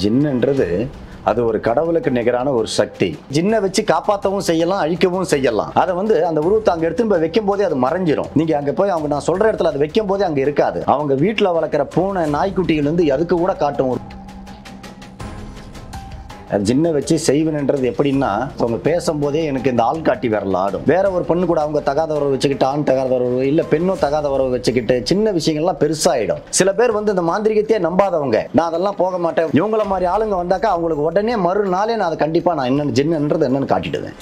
ஜின்னுன்றது அது ஒரு கடவுளுக்கு நிகரான ஒரு சக்தி ஜின்னை வச்சு காப்பாற்றவும் செய்யலாம் அழிக்கவும் செய்யலாம் அதை வந்து அந்த உருவத்தை அங்கே எடுத்துன்னு போய் வைக்கும் போதே அது மறைஞ்சிரும் நீங்க அங்க போய் அவங்க நான் சொல்ற இடத்துல அது வைக்கும் போதே அங்க இருக்காது அவங்க வீட்டில் வளர்க்குற பூனை நாய்க்குட்டிகள் வந்து அதுக்கு கூட காட்டும் அது ஜின்னை வச்சு செய்வனன்றது எப்படின்னா அவங்க பேசும்போதே எனக்கு இந்த ஆள் காட்டி விரல் ஆடும் வேற ஒரு பொண்ணு கூட அவங்க தகாத உறவு வச்சுக்கிட்டு ஆண் தகாத உறவு இல்ல பெண்ணும் தகாத உறவு வச்சுக்கிட்டு சின்ன விஷயங்கள்லாம் பெருசாயிடும் சில பேர் வந்து இந்த மாந்திரிகத்தையே நம்பாதவங்க நான் அதெல்லாம் போக மாட்டேன் இவங்கள மாதிரி ஆளுங்க வந்தாக்கா அவங்களுக்கு உடனே மறுநாளே நான் அதை கண்டிப்பா நான் என்னன்னு ஜின்னுன்றது என்னன்னு காட்டிடுவேன்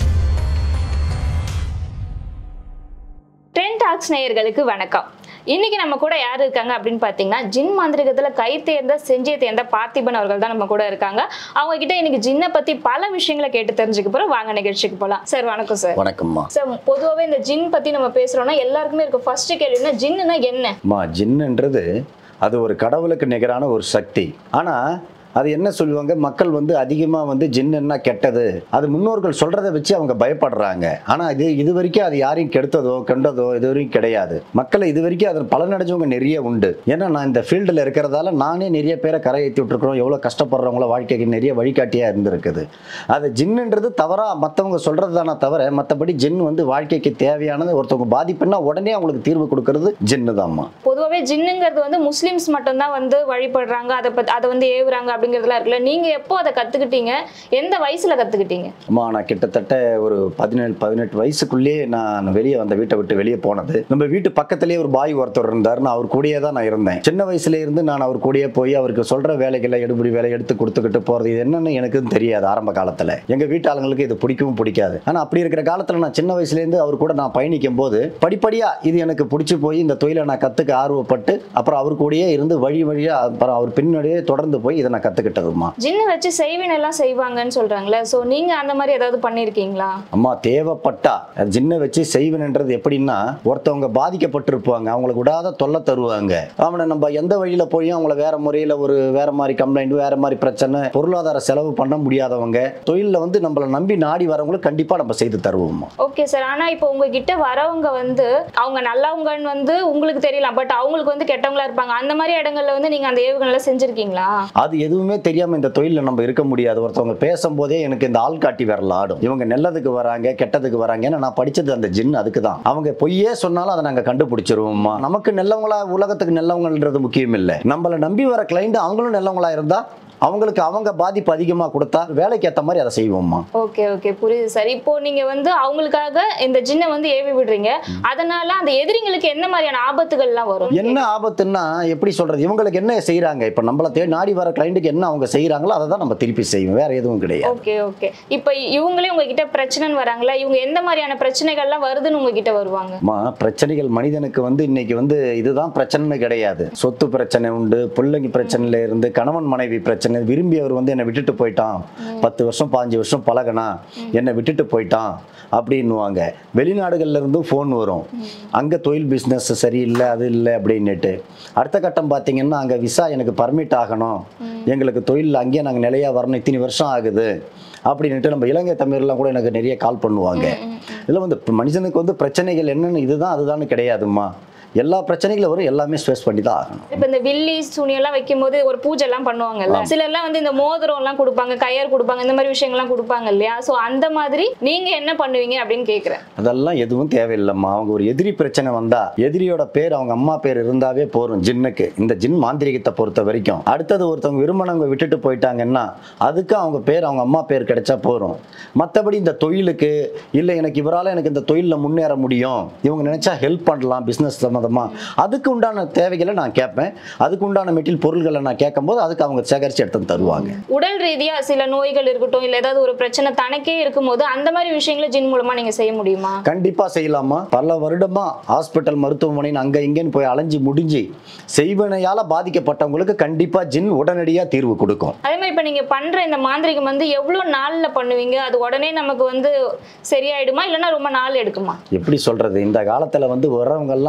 ட்ரெண்ட் டாக்ஸ் நேயர்களுக்கு வணக்கம் இன்னைக்கு நம்ம கூட யார் இருக்காங்க அப்படின்னு பார்த்தீங்கன்னா ஜின் மாந்திரிகத்துல கை தேர்ந்த செஞ்சிய தேர்ந்த பார்த்திபன் அவர்கள் தான் நம்ம கூட இருக்காங்க அவங்க கிட்ட இன்னைக்கு ஜின்னை பத்தி பல விஷயங்களை கேட்டு தெரிஞ்சுக்க போறோம் வாங்க நிகழ்ச்சிக்கு போலாம் சார் வணக்கம் சார் வணக்கம்மா சார் பொதுவாகவே இந்த ஜின் பத்தி நம்ம பேசுறோம்னா எல்லாருக்குமே இருக்க ஃபர்ஸ்ட் கேள்வினா ஜின்னுனா என்ன அம்மா ஜின்னுன்றது அது ஒரு கடவுளுக்கு நிகரான ஒரு சக்தி ஆனா அது என்ன சொல்லுவாங்க மக்கள் வந்து அதிகமாக வந்து ஜின்னுன்னா கெட்டது அது முன்னோர்கள் சொல்றதை வச்சு அவங்க பயப்படுறாங்க ஆனால் இது இது வரைக்கும் அது யாரையும் கெடுத்ததோ கெண்டதோ இது வரைக்கும் கிடையாது மக்களை இது வரைக்கும் அதில் பலனடைஞ்சவங்க நிறைய உண்டு ஏன்னா நான் இந்த ஃபீல்டில் இருக்கிறதால நானே நிறைய பேரை கரை ஏற்றி விட்டுருக்குறோம் எவ்வளோ கஷ்டப்படுறவங்கள வாழ்க்கைக்கு நிறைய வழிகாட்டியாக இருந்திருக்குது அது ஜின்னுன்றது தவறாக மற்றவங்க சொல்கிறது தானே தவிர மற்றபடி ஜின் வந்து வாழ்க்கைக்கு தேவையானது ஒருத்தவங்க பாதிப்புன்னா உடனே அவங்களுக்கு தீர்வு கொடுக்கறது ஜின்னு தான்மா பொதுவாகவே ஜின்னுங்கிறது வந்து முஸ்லிம்ஸ் மட்டும்தான் வந்து வழிபடுறாங்க அதை பத்தி அதை வந்து ஏவுறாங்க அப்படிங்கிறதுலாம் இருக்குல்ல நீங்க எப்போ அதை கத்துக்கிட்டீங்க எந்த வயசுல கத்துக்கிட்டீங்க அம்மா நான் கிட்டத்தட்ட ஒரு பதினேழு பதினெட்டு வயசுக்குள்ளேயே நான் வெளியே வந்த வீட்டை விட்டு வெளியே போனது நம்ம வீட்டு பக்கத்துலேயே ஒரு பாய் ஒருத்தர் இருந்தார் நான் அவர் கூடயே தான் நான் இருந்தேன் சின்ன வயசுல இருந்து நான் அவர் கூடயே போய் அவருக்கு சொல்ற வேலைகளை எடுபடி வேலை எடுத்து கொடுத்துக்கிட்டு போறது இது என்னன்னு எனக்கு தெரியாது ஆரம்ப காலத்துல எங்க வீட்டு ஆளுங்களுக்கு இது பிடிக்கவும் பிடிக்காது ஆனா அப்படி இருக்கிற காலத்துல நான் சின்ன வயசுல இருந்து அவர் கூட நான் பயணிக்கும் போது படிப்படியா இது எனக்கு பிடிச்சி போய் இந்த தொழிலை நான் கத்துக்க ஆர்வப்பட்டு அப்புறம் அவர் கூடயே இருந்து வழி வழியா அப்புறம் அவர் பின்னாடியே தொடர்ந்து போய் இதை நான் கத்துக்கிட்டதுமா ஜின்னு வச்சு செய்வின் எல்லாம் செய்வாங்கன்னு சொல்றாங்களே சோ நீங்க அந்த மாதிரி ஏதாவது பண்ணிருக்கீங்களா அம்மா தேவைப்பட்டா அது ஜின்னை வச்சு செய்வனன்றது எப்படின்னா ஒருத்தவங்க பாதிக்கப்பட்டிருப்பாங்க அவங்களுக்கு விடாத தொல்லை தருவாங்க அவனை நம்ம எந்த வழியில போய் அவங்கள வேற முறையில ஒரு வேற மாதிரி கம்ப்ளைண்ட் வேற மாதிரி பிரச்சனை பொருளாதார செலவு பண்ண முடியாதவங்க தொழிலில் வந்து நம்மளை நம்பி நாடி வரவங்களுக்கு கண்டிப்பா நம்ம செய்து தருவோம்மா ஓகே சார் ஆனா இப்போ உங்ககிட்ட வரவங்க வந்து அவங்க நல்லவங்கன்னு வந்து உங்களுக்கு தெரியலாம் பட் அவங்களுக்கு வந்து கெட்டவங்களா இருப்பாங்க அந்த மாதிரி இடங்கள்ல வந்து நீங்க அந்த ஏவுகணை செஞ்சிருக்கீங்களா அது எதுவுமே தெரியாம இந்த தொழிலில் நம்ம இருக்க முடியாது ஒருத்தவங்க பேசும்போதே எனக்கு இந்த ஆள் காட்டி விரல் ஆடும் இவங்க நல்லதுக்கு வராங்க கெட்டதுக்கு வராங்க ஏன்னா நான் படிச்சது அந்த ஜின் அதுக்கு தான் அவங்க பொய்யே சொன்னாலும் அதை நாங்க கண்டுபிடிச்சிருவோம்மா நமக்கு நல்லவங்களா உலகத்துக்கு நல்லவங்கன்றது முக்கியம் இல்லை நம்மளை நம்பி வர கிளைண்ட் அவங்களும் நல்லவங்களா இருந்தா அவங்களுக்கு அவங்க பாதிப்பு அதிகமா கொடுத்தா வேலைக்கு ஏத்த மாதிரி அதை செய்வோம்மா ஓகே ஓகே புரியுது சார் இப்போ நீங்க வந்து அவங்களுக்காக இந்த ஜின்னை வந்து ஏவி விடுறீங்க அதனால அந்த எதிரிங்களுக்கு என்ன மாதிரியான ஆபத்துகள்லாம் வரும் என்ன ஆபத்துன்னா எப்படி சொல்றது இவங்களுக்கு என்ன செய்றாங்க இப்ப நம்மள தேடி நாடி வர கிளைண்ட்டுக்கு என்ன அவங்க செய்றாங்களோ அதை தான் நம்ம திருப்பி செய்வோம் வேற எதுவும் கிடையாது ஓகே ஓகே இப்போ இவங்களே உங்ககிட்ட பிரச்சனைன்னு வராங்களா இவங்க எந்த மாதிரியான பிரச்சனைகள்லாம் வருதுன்னு உங்ககிட்ட வருவாங்க அம்மா பிரச்சனைகள் மனிதனுக்கு வந்து இன்னைக்கு வந்து இதுதான் பிரச்சனை கிடையாது சொத்து பிரச்சனை உண்டு பிள்ளைங்க பிரச்சனையில இருந்து கணவன் மனைவி பிரச்சனை விரும்பி அவர் வந்து என்னை விட்டுட்டு போயிட்டான் பத்து வருஷம் பாஞ்சு வருஷம் பழகனா என்னை விட்டுட்டு போயிட்டான் அப்படின்னுவாங்க வெளிநாடுகள்ல இருந்தும் ஃபோன் வரும் அங்க தொழில் பிஸ்னஸ் சரியில்லை அது இல்லை அப்படின்னுட்டு அடுத்த கட்டம் பார்த்தீங்கன்னா அங்க விசா எனக்கு பர்மிட் ஆகணும் எங்களுக்கு தொழில் அங்கேயே நாங்கள் நிலையா வரணும் இத்தனை வருஷம் ஆகுது அப்படின்னுட்டு நம்ம இலங்கை தமிழ்லாம் கூட எனக்கு நிறைய கால் பண்ணுவாங்க இதில் வந்து இப்ப மனுஷனுக்கு வந்து பிரச்சனைகள் என்னன்னு இதுதான் அதுதான் கிடையாதும்மா எல்லா பிரச்சனைகளும் வரும் எல்லாமே ஸ்ட்ரெஸ் பண்ணி தான் ஆகணும் இப்ப இந்த வில்லி சூனியெல்லாம் வைக்கும்போது ஒரு பூஜை எல்லாம் பண்ணுவாங்கல்ல சிலர்லாம் வந்து இந்த மோதிரம் எல்லாம் கொடுப்பாங்க கயர் கொடுப்பாங்க இந்த மாதிரி விஷயங்கள்லாம் கொடுப்பாங்க இல்லையா சோ அந்த மாதிரி நீங்க என்ன பண்ணுவீங்க அப்படின்னு கேக்குறேன் அதெல்லாம் எதுவும் தேவையில்லைம்மா அவங்க ஒரு எதிரி பிரச்சனை வந்தா எதிரியோட பேர் அவங்க அம்மா பேர் இருந்தாவே போதும் ஜின்னுக்கு இந்த ஜின் மாந்திரிகத்தை பொறுத்த வரைக்கும் அடுத்தது ஒருத்தவங்க விரும்பினவங்க விட்டுட்டு போயிட்டாங்கன்னா அதுக்கு அவங்க பேர் அவங்க அம்மா பேர் கிடைச்சா போதும் மற்றபடி இந்த தொழிலுக்கு இல்லை எனக்கு இவரால் எனக்கு இந்த தொழிலில் முன்னேற முடியும் இவங்க நினைச்சா ஹெல்ப் பண்ணலாம் பிஸ்னஸ் சம்மந்தமா அதுக்கு உண்டான தேவைகளை நான் கேட்பேன் அதுக்கு உண்டான மெட்டீரியல் பொருள்களை நான் கேட்கும்போது அதுக்கு அவங்க சேகரித்து எடுத்து வந்து தருவாங்க உடல் ரீதியா சில நோய்கள் இருக்கட்டும் இல்ல ஏதாவது ஒரு பிரச்சனை தனக்கே இருக்கும்போது அந்த மாதிரி விஷயங்களை ஜின் மூலமா நீங்க செய்ய முடியுமா கண்டிப்பா செய்யலாமா பல வருடமா ஹாஸ்பிட்டல் மருத்துவமனைன்னு அங்க இங்கேன்னு போய் அலைஞ்சு முடிஞ்சு செய்வனையால பாதிக்கப்பட்டவங்களுக்கு கண்டிப்பா ஜின் உடனடியா தீர்வு கொடுக்கும் அதே மாதிரி இப்ப நீங்க பண்ற இந்த மாந்திரிகம் வந்து எவ்வளவு நாள்ல பண்ணுவீங்க அது உடனே நமக்கு வந்து சரியாயிடுமா இல்லைன்னா ரொம்ப நாள் எடுக்குமா எப்படி சொல்றது இந்த காலத்துல வந்து வர்றவங்க எல்லாம் ஆபத்தை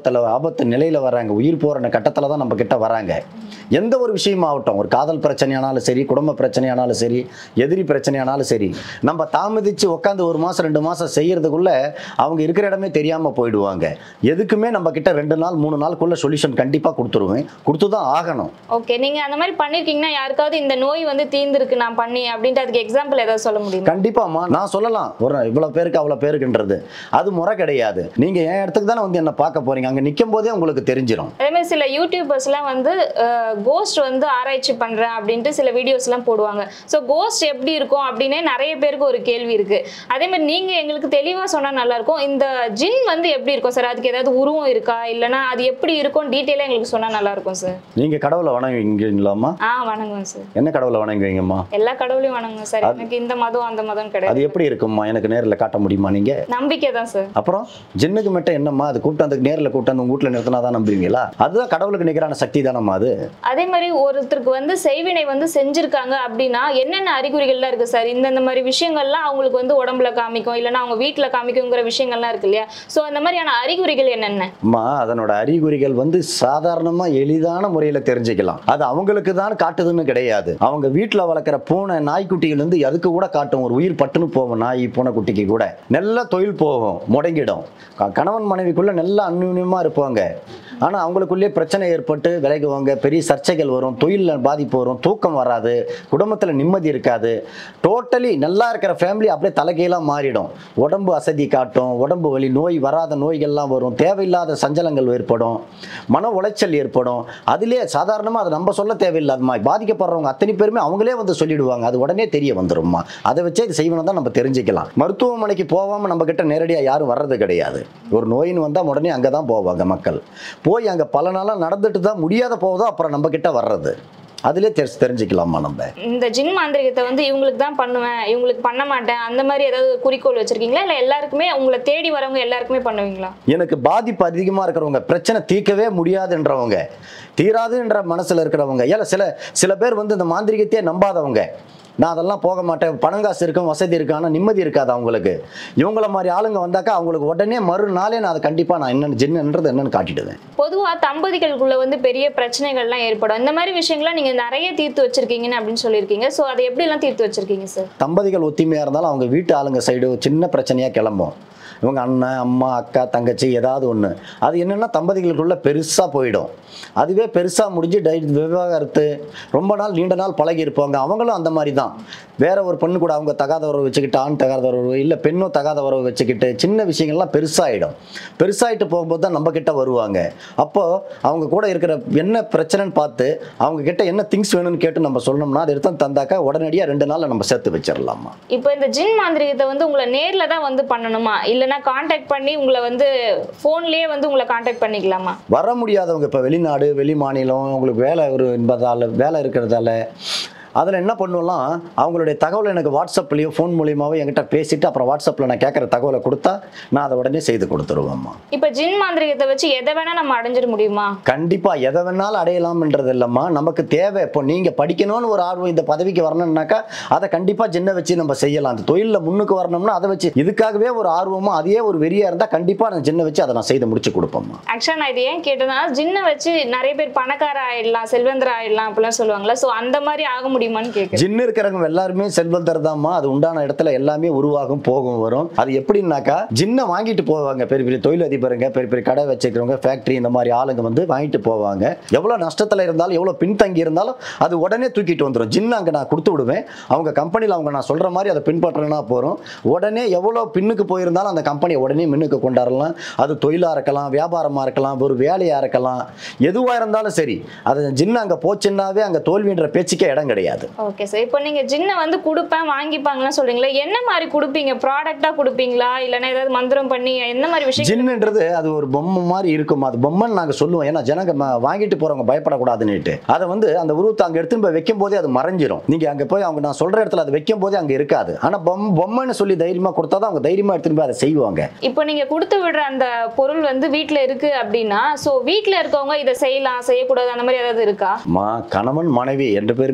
ஆபத்துல ஆபத்து நிலையில வராங்க உயிர் போற கட்டத்துல தான் நம்ம கிட்ட வராங்க எந்த ஒரு விஷயமாகட்டும் ஒரு காதல் பிரச்சனையானாலும் சரி குடும்ப பிரச்சனையானாலும் சரி எதிரி பிரச்சனையானாலும் சரி நம்ம தாமதிச்சு உட்காந்து ஒரு மாசம் ரெண்டு மாசம் செய்யறதுக்குள்ள அவங்க இருக்கிற இடமே தெரியாம போயிடுவாங்க எதுக்குமே நம்ம கிட்ட ரெண்டு நாள் மூணு நாளுக்குள்ள சொல்யூஷன் கண்டிப்பா கொடுத்துருவேன் கொடுத்து தான் ஆகணும் ஓகே நீங்க அந்த மாதிரி பண்ணிருக்கீங்கன்னா யாருக்காவது இந்த நோய் வந்து தீர்ந்திருக்கு நான் பண்ணி அப்படின்ட்டு அதுக்கு எக்ஸாம்பிள் ஏதாவது சொல்ல முடியுமா கண்டிப்பாம்மா நான் சொல்லலாம் ஒரு இவ்வளவு பேருக்கு அவ்வளவு பேருக்குன்றது அது முறை கிடையாது நீங்க என் இடத்துக்கு தானே வந்து என்ன பார்க்க போறீங்க அங்க நிற்கும் போதே உங்களுக்கு தெரிஞ்சிடும் அதே மாதிரி சில யூடியூபர்ஸ்லாம் வந்து கோஸ்ட் வந்து ஆராய்ச்சி பண்றேன் அப்படின்ட்டு சில வீடியோஸ்லாம் போடுவாங்க ஸோ கோஸ்ட் எப்படி இருக்கும் அப்படின்னே நிறைய பேருக்கு ஒரு கேள்வி இருக்கு அதே மாதிரி நீங்க எங்களுக்கு தெளிவா சொன்னா நல்லா இருக்கும் இந்த ஜின் வந்து எப்படி இருக்கும் சார் அதுக்கு ஏதாவது உருவம் இருக்கா இல்லைன்னா அது எப்படி இருக்கும் டீட்டெயிலாக எங்களுக்கு சொன்னா நல்லா இருக்கும் சார் நீங்க கடவுளை வணங்குவீங்களாம்மா ஆ வணங்குவேன் சார் என்ன கடவுளை வணங்குவீங்கம்மா எல்லா கடவுளையும் வணங்குவேன் சார் எனக்கு இந்த மதம் அந்த மதம் கிடையாது அது எப்படி இருக்கும்மா எனக்கு நேரில் காட்ட முடியுமா நீங்க நம்பிக்கை தான் சார் அப்புறம் ஜின்னுக்கு மட்டும் என்னம்மா அது கூப்பிட்டு வந்து நேரில் கூப்பிட்டு வந்து உங்க வீட்டில் நிறுத்தினா தான் நம்புவீங்களா அதுதான் கடவுளுக்கு நிகரான சக்தி தானம்மா அது அதே மாதிரி ஒருத்தருக்கு வந்து செய்வினை வந்து செஞ்சிருக்காங்க அப்படின்னா என்னென்ன அறிகுறிகள்லாம் இருக்கு சார் இந்தந்த மாதிரி விஷயங்கள்லாம் அவங்களுக்கு வந்து உடம்புல காமிக்கும் இல்லைன்னா அவங்க வீட்டுல காமிக்குங்கிற விஷயங்கள்லாம் இருக்கு இல்லையா ஸோ அந்த மாதிரியான அறிகுறிகள் என்னென்ன அம்மா அதனோட அறிகுறிகள் வந்து சாதாரணமா எளிதான முறையில் தெரிஞ்சுக்கலாம் அது அவங்களுக்கு தான் காட்டுதுன்னு கிடையாது அவங்க வீட்டில் வளர்க்குற பூனை நாய்க்குட்டிகள் வந்து அதுக்கு கூட காட்டும் ஒரு உயிர் பட்டுன்னு போகும் நாய் பூனைக்குட்டிக்கு கூட நல்ல தொழில் போகும் முடங்கிடும் க- கணவன் மனைவிக்குள்ள நல்ல அந்யூன்யமா இருப்பாங்க ஆனா அவங்களுக்குள்ளே பிரச்சனை ஏற்பட்டு விலகுவாங்க பெரிய சர்ச்சைகள் வரும் தொழிலில் பாதிப்பு வரும் தூக்கம் வராது குடும்பத்தில் நிம்மதி இருக்காது டோட்டலி நல்லா இருக்கிற ஃபேமிலி அப்படியே தலைகீழாக மாறிடும் உடம்பு அசதி காட்டும் உடம்பு வலி நோய் வராத நோய்கள்லாம் வரும் தேவையில்லாத சஞ்சலங்கள் ஏற்படும் மன உளைச்சல் ஏற்படும் அதிலே சாதாரணமாக அது நம்ம சொல்ல தேவையில்லாதம்மா பாதிக்கப்படுறவங்க அத்தனை பேருமே அவங்களே வந்து சொல்லிடுவாங்க அது உடனே தெரிய வந்துரும்மா அதை வச்சே இது செய்வணும் தான் நம்ம தெரிஞ்சுக்கலாம் மருத்துவமனைக்கு போகாமல் நம்ம கிட்ட நேரடியாக யாரும் வர்றது கிடையாது ஒரு நோயின்னு வந்தால் உடனே அங்கே தான் போவாங்க மக்கள் போய் அங்கே பல நாளாக நடந்துட்டு தான் முடியாத போதோ அப்புறம் நம்ம கிட்ட வர்றது அதிலே தெரி தெரிஞ்சுக்கலாமா நம்ம இந்த ஜின் மாந்திரிகத்தை வந்து இவங்களுக்கு தான் பண்ணுவேன் இவங்களுக்கு பண்ண மாட்டேன் அந்த மாதிரி ஏதாவது குறிக்கோள் வச்சிருக்கீங்களா இல்லை எல்லாருக்குமே உங்களை தேடி வரவங்க எல்லாருக்குமே பண்ணுவீங்களா எனக்கு பாதிப்பு அதிகமாக இருக்கிறவங்க பிரச்சனை தீர்க்கவே முடியாதுன்றவங்க தீராதுன்ற மனசில் இருக்கிறவங்க ஏல சில சில பேர் வந்து இந்த மாந்திரிகத்தையே நம்பாதவங்க நான் அதெல்லாம் போக மாட்டேன் பணங்காசு இருக்கும் வசதி இருக்கு ஆனால் நிம்மதி இருக்காது அவங்களுக்கு இவங்கள மாதிரி ஆளுங்க வந்தாக்கா அவங்களுக்கு உடனே மறுநாளே நான் அதை கண்டிப்பாக நான் என்னென்னு ஜின்னுன்றது என்னன்னு காட்டிடுவேன் பொதுவா தம்பதிகளுக்குள்ள வந்து பெரிய பிரச்சனைகள்லாம் ஏற்படும் இந்த மாதிரி விஷயங்கள்லாம் நீங்க நிறைய தீர்த்து வச்சிருக்கீங்கன்னு அப்படின்னு சொல்லியிருக்கீங்க ஸோ அதை எப்படிலாம் தீர்த்து வச்சிருக்கீங்க சார் தம்பதிகள் ஒத்துமையாக இருந்தாலும் அவங்க வீட்டு ஆளுங்க சைடு சின்ன பிரச்சனையாக கிளம்பும் இவங்க அண்ணன் அம்மா அக்கா தங்கச்சி ஏதாவது ஒன்று அது என்னென்னா தம்பதிகளுக்குள்ள பெருசாக போயிடும் அதுவே பெருசாக முடிஞ்சு டை விவாகரத்து ரொம்ப நாள் நீண்ட நாள் பழகி இருப்பாங்க அவங்களும் அந்த மாதிரி தான் வேற ஒரு பெண்ணு கூட அவங்க தகாத உறவு வச்சுக்கிட்டு ஆண் தகாத உறவு இல்லை பெண்ணும் தகாத உறவு வச்சுக்கிட்டு சின்ன விஷயங்கள்லாம் பெருசாகிடும் பெருசாகிட்டு போகும்போது தான் நம்ம கிட்ட வருவாங்க அப்போது அவங்க கூட இருக்கிற என்ன பிரச்சனைன்னு பார்த்து அவங்க கிட்ட என்ன திங்ஸ் வேணும்னு கேட்டு நம்ம சொன்னோம்னா அதை எடுத்து தந்தாக்கா உடனடியாக ரெண்டு நாளில் நம்ம சேர்த்து வச்சிடலாமா இப்போ இந்த ஜின் மாந்திரிகத்தை வந்து உங்களை நேர்ல தான் வந்து பண்ணணுமா இல்லைன்னா காண்டாக்ட் பண்ணி உங்களை வந்து ஃபோன்லயே வந்து உங்களை காண்டாக்ட் பண்ணிக்கலாமா வர முடியாதவங்க இப்போ வெளிநாடு வெளி மாநிலம் உங்களுக்கு வேலை ஒரு என்பதால் வேலை இருக்கிறதால அதில் என்ன பண்ணுவோம்லாம் அவங்களுடைய தகவலை எனக்கு வாட்ஸ்அப்லேயோ ஃபோன் மூலியமாவோ என்கிட்ட பேசிட்டு அப்புறம் வாட்ஸ்அப்பில் நான் கேட்குற தகவலை கொடுத்தா நான் அதை உடனே செய்து கொடுத்துருவேம்மா இப்போ ஜின் மாந்திரிகத்தை வச்சு எதை வேணா நம்ம அடைஞ்சிட முடியுமா கண்டிப்பாக எதை வேணாலும் அடையலாம்ன்றது இல்லைம்மா நமக்கு தேவை இப்போ நீங்கள் படிக்கணும்னு ஒரு ஆர்வம் இந்த பதவிக்கு வரணும்னாக்கா அதை கண்டிப்பாக சின்ன வச்சு நம்ம செய்யலாம் அந்த தொழிலில் முன்னுக்கு வரணும்னா அதை வச்சு இதுக்காகவே ஒரு ஆர்வமாக அதையே ஒரு வெறியாக இருந்தால் கண்டிப்பாக நான் சின்ன வச்சு அதை நான் செய்து முடிச்சு கொடுப்பேம்மா ஆக்சுவலாக நான் இது ஏன் கேட்டேன்னா ஜின்னை வச்சு நிறைய பேர் பணக்கார ஆயிடலாம் செல்வந்தர் ஆயிடலாம் அப்படிலாம் சொல்லுவாங்களா ஸோ அந்த மாதிரி ஆக முடியுமான்னு கேட்குறேன் ஜின்னு இருக்கிறவங்க எல்லாருமே செல்வந்தர் தான்மா அது உண்டான இடத்துல எல்லாமே உருவாகும் போகும் வரும் அது எப்படின்னாக்கா ஜின்னை வாங்கிட்டு போவாங்க பெரிய பெரிய தொழிலதிபருங்க பெரிய பெரிய கடை வச்சுக்கிறவங்க ஃபேக்டரி இந்த மாதிரி ஆளுங்க வந்து வாங்கிட்டு போவாங்க எவ்வளோ நஷ்டத்தில் இருந்தாலும் எவ்வளோ பின்தங்கி இருந்தாலும் அது உடனே தூக்கிட்டு வந்துடும் ஜின்னு அங்கே நான் கொடுத்து விடுவேன் அவங்க கம்பெனியில் அவங்க நான் சொல்கிற மாதிரி அதை பின்பற்றனா போகிறோம் உடனே எவ்வளோ பின்னுக்கு போயிருந்தாலும் அந்த கம்பெனியை உடனே மின்னுக்கு கொண்டாடலாம் அது தொழிலாக இருக்கலாம் வியாபாரமாக இருக்கலாம் ஒரு வேலையாக இருக்கலாம் எதுவாக இருந்தாலும் சரி அது ஜின்னு அங்கே போச்சுன்னாவே அங்கே தோல்வின்ற பேச்சுக்கே இடம் கிடையாது ஓகே சார் இப்போ நீங்க ஜின்னை வந்து கொடுப்பேன் வாங்கிப்பாங்கலாம் சொல்றீங்களா என்ன மாதிரி கொடுப்பீங்க ப்ராடக்டா கொடுப்பீங்களா இல்லைன்னா ஏதாவது மந்திரம் பண்ணி என்ன மாதிரி விஷயம் ஜின்னுன்றது அது ஒரு பொம்மை மாதிரி இருக்கும் அது பொம்மைன்னு நாங்கள் சொல்லுவோம் ஏன்னா ஜனங்க ம- வாங்கிட்டு போறவங்க பயப்படக்கூடாதுன்னுட்டு அதை வந்து அந்த உருவத்தை அங்கே எடுத்துன்னு போய் வைக்கும் போதே அது மறைஞ்சிரும் நீங்க அங்கே போய் அவங்க நான் சொல்ற இடத்துல அதை வைக்கும் போதே அங்கே இருக்காது ஆனால் பொம் பொம்மைன்னு சொல்லி தைரியமா கொடுத்தா தான் அவங்க தைரியமா எடுத்துன்னு போய் அதை செய்வாங்க இப்போ நீங்க கொடுத்து விடுற அந்த பொருள் வந்து வீட்ல இருக்கு அப்படின்னா ஸோ வீட்ல இருக்கவங்க இதை செய்யலாம் செய்யக்கூடாது அந்த மாதிரி ஏதாவது இருக்கா மா கணவன் மனைவி ரெண்டு பேருமே ஒன்று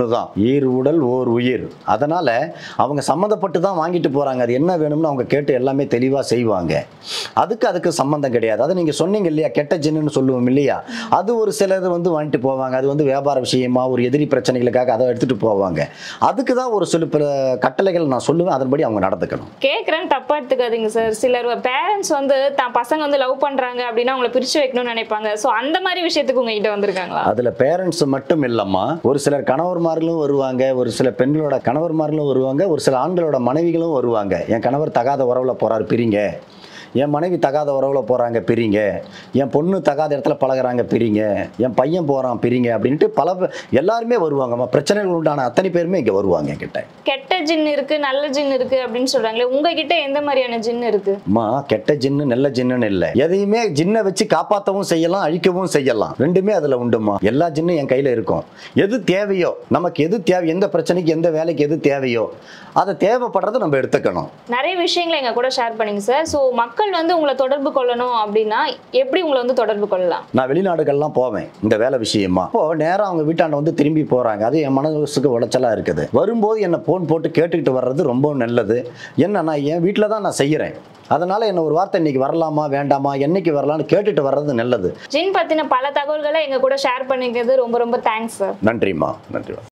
ஒன்று தான் ஈர் உடல் ஓர் உயிர் அதனால அவங்க சம்மந்தப்பட்டு தான் வாங்கிட்டு போறாங்க அது என்ன வேணும்னு அவங்க கேட்டு எல்லாமே தெளிவாக செய்வாங்க அதுக்கு அதுக்கு சம்மந்தம் கிடையாது அதை நீங்கள் சொன்னீங்க இல்லையா கெட்ட ஜின்னுன்னு சொல்லுவோம் இல்லையா அது ஒரு சிலர் வந்து வாங்கிட்டு போவாங்க அது வந்து வியாபார விஷயமா ஒரு எதிரி பிரச்சனைகளுக்காக அதை எடுத்துட்டு போவாங்க அதுக்கு தான் ஒரு சில பிற கட்டளைகள் நான் சொல்லுவேன் அதன்படி அவங்க நடந்துக்கணும் கேட்குறேன்னு தப்பா எடுத்துக்காதீங்க சார் சிலர் பேரண்ட்ஸ் வந்து தான் பசங்க வந்து லவ் பண்றாங்க அப்படின்னா அவங்கள பிரிச்சு வைக்கணும்னு நினைப்பாங்க ஸோ அந்த மாதிரி விஷயத்துக்கு உங்ககிட்ட வந்திருக்காங்களா அதுல பேரண்ட்ஸ் மட்டும் இல்லம்மா ஒரு சிலர் கணவர்மார்களும் வருவாங்க ஒரு சில பெண்களோட கணவர்மார்களும் வருவாங்க ஒரு சில ஆண்களோட மனைவிகளும் வருவாங்க என் கணவர் தகாத உறவுல போறாரு பிரிங்க என் மனைவி தகாத உறவுல போறாங்க பிரிங்க என் பொண்ணு தகாத இடத்துல பழகுறாங்க பிரிங்க என் பையன் போறான் பிரிங்க அப்படின்ட்டு பல பே- எல்லாருமே வருவாங்கம்மா பிரச்சனைகள் உண்டான அத்தனை பேருமே இங்க வருவாங்க என்கிட்ட கெட்ட ஜின் இருக்கு நல்ல ஜின் இருக்கு அப்படின்னு சொல்றாங்களே உங்ககிட்ட எந்த மாதிரியான ஜின் இருக்கு அம்மா கெட்ட ஜின்னு நல்ல ஜின்னுன்னு இல்லை எதையுமே ஜின்னை வச்சு காப்பாற்றவும் செய்யலாம் அழிக்கவும் செய்யலாம் ரெண்டுமே அதில் உண்டுமா எல்லா ஜின்னும் என் கையில் இருக்கும் எது தேவையோ நமக்கு எது தேவை எந்த பிரச்சனைக்கு எந்த வேலைக்கு எது தேவையோ அதை தேவைப்படுறதை நம்ம எடுத்துக்கணும் நிறைய விஷயங்களை எங்க கூட ஷேர் பண்ணீங்க சார் ஸோ மக்கள் வந்து உங்களை தொடர்பு கொள்ளணும் அப்படின்னா எப்படி உங்களை வந்து தொடர்பு கொள்ளலாம் நான் வெளிநாடுகள்லாம் போவேன் இந்த வேலை விஷயமா இப்போ நேரம் அவங்க வீட்டாண்ட வந்து திரும்பி போறாங்க அது என் மனசுக்கு உளைச்சலா இருக்குது வரும்போது என்னை ஃபோன் போட்டு கேட்டுக்கிட்டு வர்றது ரொம்ப நல்லது என்ன நான் என் வீட்டில் தான் நான் செய்கிறேன் அதனால என்ன ஒரு வார்த்தை இன்னைக்கு வரலாமா வேண்டாமா என்னைக்கு வரலாம்னு கேட்டுட்டு வர்றது நல்லது ஜின் பத்தின பல தகவல்களை எங்க கூட ஷேர் பண்ணிக்கிறது ரொம்ப ரொம்ப தேங்க்ஸ் சார் நன்றிம்மா நன்றி